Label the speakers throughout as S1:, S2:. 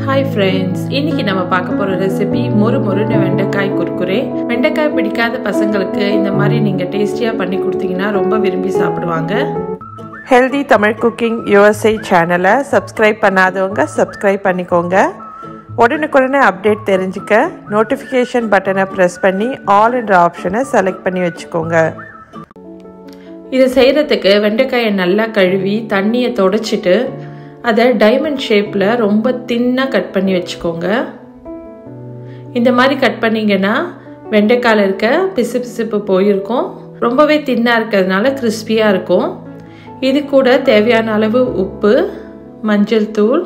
S1: Hi friends இன்னைக்கு நம்ம பார்க்க போகிற ரெசிபி மொறு மொறுன்னு வெண்டைக்காய் குறுக்குறே வெண்டைக்காய் பிடிக்காத பசங்களுக்கு இந்த மாதிரி நீங்கள் டேஸ்டியாக பண்ணி கொடுத்தீங்கன்னா ரொம்ப விரும்பி சாப்பிடுவாங்க ஹெல்தி தமிழ் குக்கிங் யுஎஸ்ஐ சேனலை சப்ஸ்கிரைப் பண்ணாதவங்க சப்ஸ்கிரைப் பண்ணிக்கோங்க உடனுக்குடனே அப்டேட் தெரிஞ்சுக்க நோட்டிஃபிகேஷன் பட்டனை ப்ரெஸ் பண்ணி ஆல் என்ற ஆப்ஷனை செலக்ட் பண்ணி வச்சுக்கோங்க இது செய்கிறதுக்கு வெண்டைக்காயை நல்லா கழுவி தண்ணியை தொடச்சிட்டு அதை டைமண்ட் ஷேப்பில் ரொம்ப தின்னாக கட் பண்ணி வச்சுக்கோங்க இந்த மாதிரி கட் பண்ணிங்கன்னா வெண்டைக்காயில் இருக்க பிசு பிசுப்பு போயிருக்கும் ரொம்பவே தின்னாக இருக்கிறதுனால கிறிஸ்பியாக இருக்கும் இது கூட தேவையான அளவு உப்பு மஞ்சள் தூள்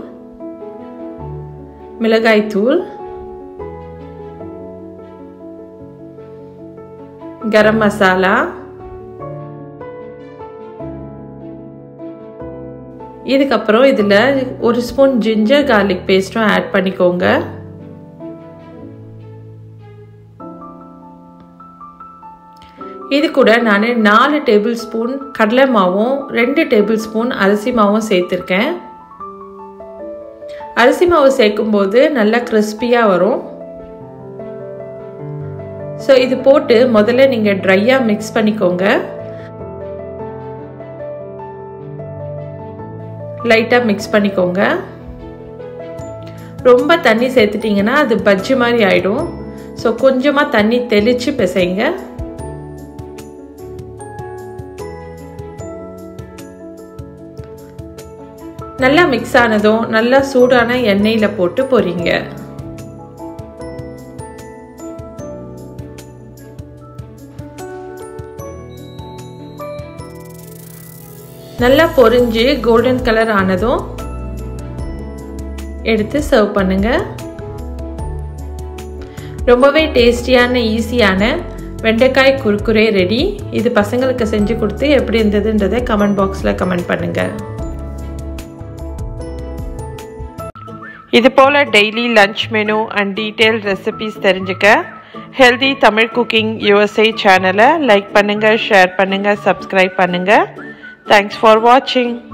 S1: மிளகாய் தூள் கரம் மசாலா இதுக்கப்புறம் இதில் ஒரு ஸ்பூன் ஜிஞ்சர் கார்லிக் பேஸ்ட்டும் ஆட் பண்ணிக்கோங்க இது கூட நான் நாலு டேபிள் ஸ்பூன் கடலை மாவும் ரெண்டு டேபிள் ஸ்பூன் அரிசி மாவும் சேர்த்துருக்கேன் அரிசி மாவு சேர்க்கும்போது நல்லா கிறிஸ்பியாக வரும் ஸோ இது போட்டு முதல்ல நீங்கள் ட்ரையாக மிக்ஸ் பண்ணிக்கோங்க லைட்டாக மிக்ஸ் பண்ணிக்கோங்க ரொம்ப தண்ணி சேர்த்துட்டிங்கன்னா அது பஜ்ஜி மாதிரி ஆகிடும் ஸோ கொஞ்சமாக தண்ணி தெளித்து பிசைங்க நல்லா மிக்ஸ் ஆனதும் நல்லா சூடான எண்ணெயில் போட்டு பொரிங்க நல்லா பொரிஞ்சு கோல்டன் கலர் ஆனதும் எடுத்து சர்வ் பண்ணுங்க ரொம்பவே டேஸ்டியான ஈஸியான வெண்டைக்காய் குறுக்குரே ரெடி இது பசங்களுக்கு செஞ்சு கொடுத்து எப்படி இருந்ததுன்றதை கமெண்ட் பாக்ஸில் கமெண்ட் பண்ணுங்க இது போல் daily lunch menu and detail recipes தெரிஞ்சுக்க ஹெல்தி தமிழ் குக்கிங் யுஎஸ்ஐ சேனலை லைக் பண்ணுங்கள் ஷேர் பண்ணுங்கள் சப்ஸ்கிரைப் பண்ணுங்கள் Thanks for watching.